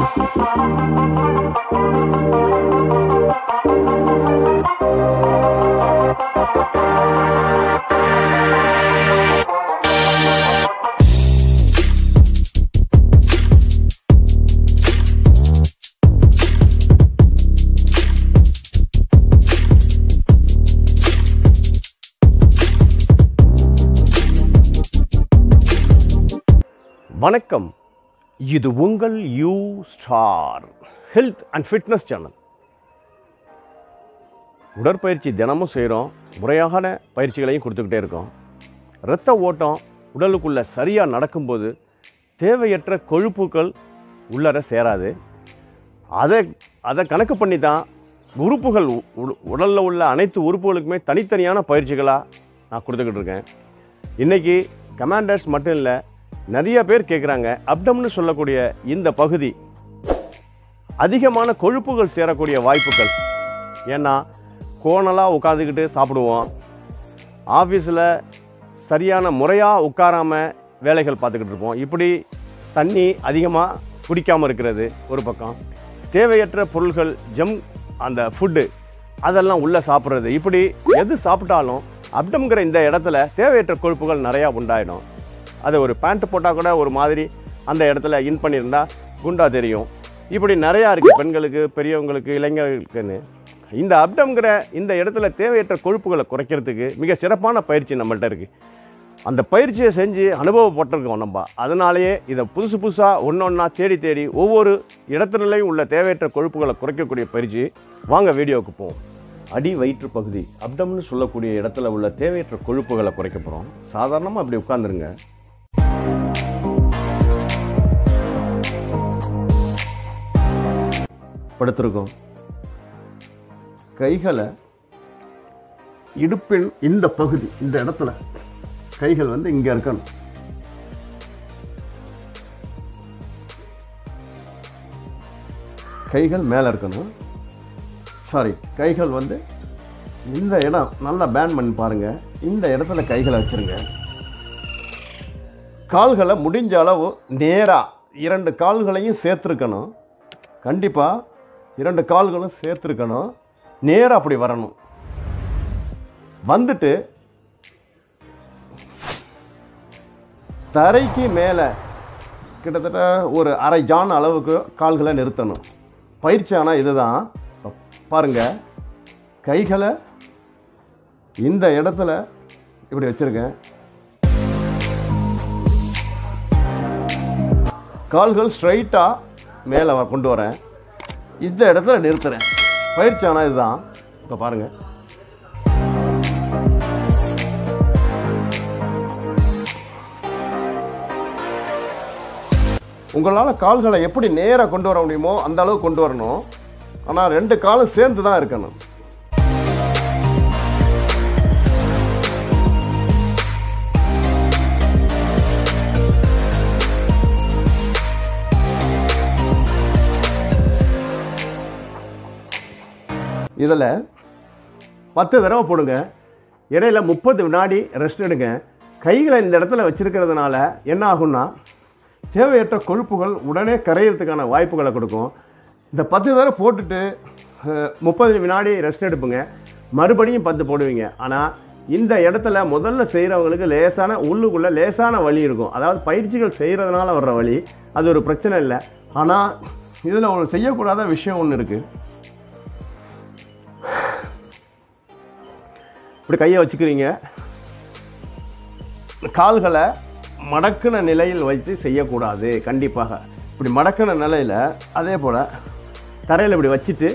வணக்கம் இது உங்கள் U star health and fitness channel உடற்பயிற்சி தினமும் செய்கிறோம் முறையான பயிற்சிகளையும் கொடுத்துக்கிட்டே இருக்கோம் இரத்த ஓட்டம் உடலுக்குள்ளே சரியாக நடக்கும்போது தேவையற்ற கொழுப்புகள் உள்ளர சேராது அதை அதை கணக்கு பண்ணி தான் உறுப்புகள் உடலில் உள்ள அனைத்து உறுப்புகளுக்குமே தனித்தனியான பயிற்சிகளாக நான் கொடுத்துக்கிட்டு இருக்கேன் இன்றைக்கி கமாண்டர்ஸ் மட்டும் இல்லை நிறைய பேர் கேட்குறாங்க அப்டம்னு சொல்லக்கூடிய இந்த பகுதி அதிகமான கொழுப்புகள் சேரக்கூடிய வாய்ப்புகள் ஏன்னா கோணலாக உட்காந்துக்கிட்டு சாப்பிடுவோம் ஆஃபீஸில் சரியான முறையாக உட்காராம வேலைகள் பார்த்துக்கிட்டு இருப்போம் இப்படி தண்ணி அதிகமாக குடிக்காமல் இருக்கிறது ஒரு பக்கம் தேவையற்ற பொருள்கள் ஜம் அந்த ஃபுட்டு அதெல்லாம் உள்ளே சாப்பிட்றது இப்படி எது சாப்பிட்டாலும் அப்டம்ங்கிற இந்த இடத்துல தேவையற்ற கொழுப்புகள் நிறையா உண்டாயிடும் அது ஒரு பேண்ட் போட்டால் கூட ஒரு மாதிரி அந்த இடத்துல இன் பண்ணியிருந்தா குண்டா தெரியும் இப்படி நிறையா இருக்குது பெண்களுக்கு பெரியவங்களுக்கு இளைஞர்களுக்குன்னு இந்த அப்டம்ங்கிற இந்த இடத்துல தேவையற்ற கொழுப்புகளை குறைக்கிறதுக்கு மிக சிறப்பான பயிற்சி நம்மள்ட்ட இருக்குது அந்த பயிற்சியை செஞ்சு அனுபவப்பட்டிருக்கோம் நம்ம அதனாலேயே இதை புதுசு புதுசாக ஒன்று ஒன்றா தேடி தேடி ஒவ்வொரு இடத்துலையும் உள்ள தேவையற்ற கொழுப்புகளை குறைக்கக்கூடிய பயிற்சி வாங்க வீடியோவுக்கு போவோம் அடி வயிற்று பகுதி அப்டம்னு சொல்லக்கூடிய இடத்துல உள்ள தேவையற்ற கொழுப்புகளை குறைக்க போகிறோம் சாதாரணமாக அப்படி உட்காந்துருங்க படுத்திருக்கோம் கைகளை இடுப்பின் இந்த பகுதி இந்த இடத்துல கைகள் வந்து இங்கே இருக்கணும் கைகள் மேலே இருக்கணும் சாரி கைகள் வந்து இந்த இடம் நல்லா பேன் பண்ணி பாருங்க இந்த இடத்துல கைகளை வச்சிருங்க கால்களை முடிஞ்ச அளவு நேராக இரண்டு கால்களையும் சேர்த்துருக்கணும் கண்டிப்பாக இரண்டு கால்களும் சேர்த்துருக்கணும் நேராக அப்படி வரணும் வந்துட்டு தரைக்கு மேலே கிட்டத்தட்ட ஒரு அரை ஜான் அளவுக்கு கால்களை நிறுத்தணும் பயிற்சி ஆனால் இதுதான் பாருங்க கைகளை இந்த இடத்துல இப்படி வச்சுருக்கேன் கால்கள் ஸ்ட்ரைட்டாக மேலே கொண்டு வரேன் இந்த இடத்துல நிறுத்துறேன் பயிற்சி ஆனால் இதுதான் இப்போ பாருங்கள் உங்களால் கால்களை எப்படி நேராக கொண்டு வர முடியுமோ அந்த அளவு கொண்டு வரணும் ஆனால் ரெண்டு காலும் சேர்ந்து தான் இருக்கணும் இதில் பத்து தடவை போடுங்க இடையில முப்பது வினாடி ரெஸ்ட் எடுங்க கைகளை இந்த இடத்துல வச்சிருக்கிறதுனால என்ன ஆகும்னா தேவையற்ற கொழுப்புகள் உடனே கரையிறதுக்கான வாய்ப்புகளை கொடுக்கும் இந்த பத்து தடவை போட்டுட்டு அஹ், முப்பது வினாடி ரெஸ்ட் எடுப்புங்க மறுபடியும் பத்து போடுவீங்க ஆனால் இந்த இடத்துல முதல்ல செய்கிறவங்களுக்கு லேசான உள்ளுக்குள்ளே லேசான வலி இருக்கும் அதாவது பயிற்சிகள் செய்கிறதுனால வர்ற வலி அது ஒரு பிரச்சனை இல்லை ஆனால் இதில் ஒரு செய்யக்கூடாத விஷயம் ஒன்று இருக்குது இப்படி கையை வச்சுக்கிறீங்க கால்களை மடக்கின நிலையில் வைத்து செய்யக்கூடாது கண்டிப்பாக இப்படி மடக்கின நிலையில் அதே போல் தரையில் இப்படி வச்சுட்டு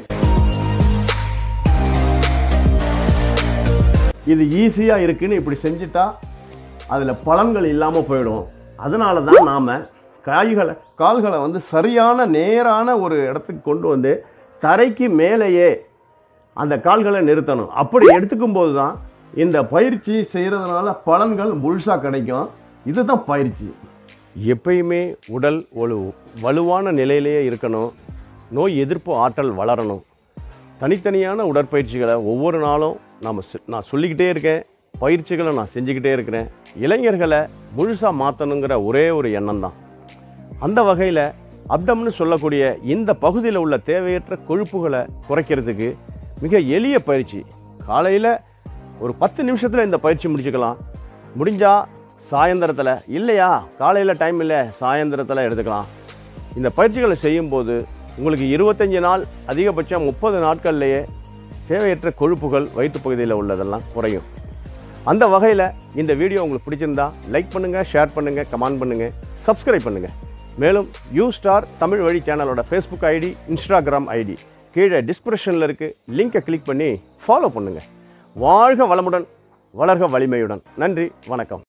இது ஈஸியாக இருக்குன்னு இப்படி செஞ்சுட்டா அதில் பலன்கள் இல்லாமல் போயிடும் அதனால தான் நாம் காய்களை கால்களை வந்து சரியான நேரான ஒரு இடத்துக்கு கொண்டு வந்து தரைக்கு மேலேயே அந்த கால்களை நிறுத்தணும் அப்படி எடுத்துக்கும் போது தான் இந்த பயிற்சி செய்கிறதுனால பலன்கள் முழுசாக கிடைக்கும் இதுதான் பயிற்சி எப்பயுமே உடல் ஒரு வலுவான நிலையிலேயே இருக்கணும் நோய் எதிர்ப்பு ஆற்றல் வளரணும் தனித்தனியான உடற்பயிற்சிகளை ஒவ்வொரு நாளும் நாம் நான் சொல்லிக்கிட்டே இருக்கேன் பயிற்சிகளை நான் செஞ்சுக்கிட்டே இருக்கிறேன் இளைஞர்களை முழுசாக மாற்றணுங்கிற ஒரே ஒரு எண்ணம் தான் அந்த வகையில் அப்டம்னு சொல்லக்கூடிய இந்த பகுதியில் உள்ள தேவையற்ற கொழுப்புகளை குறைக்கிறதுக்கு மிக எளிய பயிற்சி காலையில் ஒரு பத்து நிமிஷத்தில் இந்த பயிற்சி முடிச்சுக்கலாம் முடிஞ்சால் சாயந்தரத்தில் இல்லையா காலையில் டைம் இல்லை சாயந்தரத்தில் எடுத்துக்கலாம் இந்த பயிற்சிகளை செய்யும்போது உங்களுக்கு இருபத்தஞ்சி நாள் அதிகபட்சம் முப்பது நாட்கள்லேயே தேவையற்ற கொழுப்புகள் வயிற்று பகுதியில் உள்ளதெல்லாம் குறையும் அந்த வகையில் இந்த வீடியோ உங்களுக்கு பிடிச்சிருந்தா லைக் பண்ணுங்கள் ஷேர் பண்ணுங்கள் கமெண்ட் பண்ணுங்கள் சப்ஸ்கிரைப் பண்ணுங்கள் மேலும் யூ ஸ்டார் தமிழ் வழி சேனலோட ஃபேஸ்புக் ஐடி இன்ஸ்டாகிராம் ஐடி கீழே டிஸ்கிரிப்ஷனில் இருக்குது லிங்கை கிளிக் பண்ணி ஃபாலோ பண்ணுங்கள் வாழ்க வளமுடன் வளர்க வலிமையுடன் நன்றி வணக்கம்